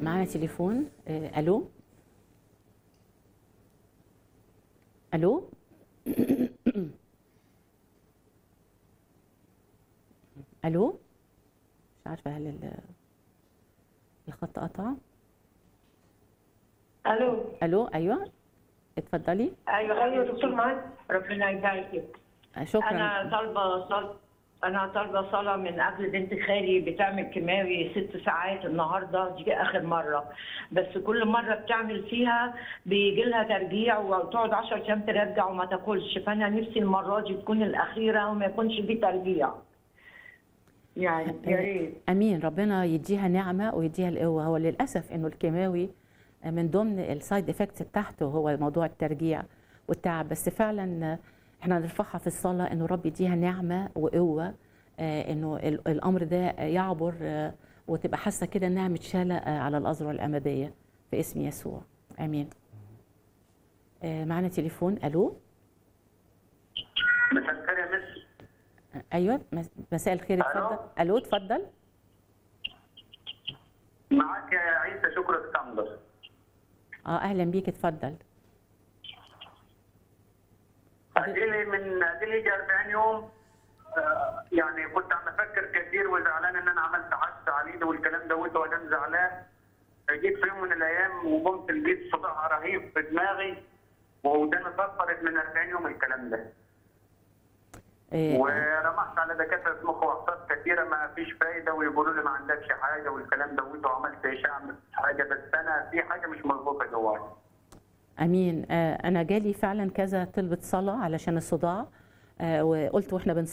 معانا تليفون آه، الو الو الو مش عارفه هل ال- الخط قطع الو الو ايوه اتفضلي ايوه ايوه دكتور معاذ ربنا يبارك آه، شكرا انا طالبه صل... انا طالبه صلاه من اجل بنت خالي بتعمل كيماوي ست ساعات النهارده دي اخر مره بس كل مره بتعمل فيها بيجي لها ترجيع وتقعد 10 ايام ترجع وما تاكلش فانا نفسي المره دي تكون الاخيره وما يكونش في ترجيع يعني يا ريت امين ربنا يديها نعمه ويديها القوه هو للاسف انه الكيماوي من ضمن السايد افكتس بتاعته هو موضوع الترجيع والتعب بس فعلا احنا نرفعها في الصلاه انه رب يديها نعمه وقوه آه، انه ال- الامر ده يعبر آه، وتبقى حاسه كده انها متشاله آه، على الاذرع الامديه في اسم يسوع امين آه، معنا تليفون الو مساء الخير يا مس آه، ايوه مس- مساء الخير ألو. اتفضل الو اتفضل معاك يا عيسى شكرا اسكندر اه اهلا بيك اتفضل اديلي من اديلي يجي 40 يوم آه، يعني كنت عم افكر كثير وزعلان ان انا عملت حادثه على ايدي والكلام ده وانا زعلان جيت في يوم من الايام وقمت لقيت صداع رهيب في دماغي وداني صفرت من 40 يوم الكلام ده آه، ورمحت على دكاتره مخ واعصاب كثيره ما فيش فايده ويقولوا لي ما عندكش حاجه والكلام ده وعملت اشعه مش حاجه بس انا في حاجه مش مظبوطه جواي امين آه، انا جالي فعلا كذا طلبة صلاة علشان الصداع آه، وقلت واحنا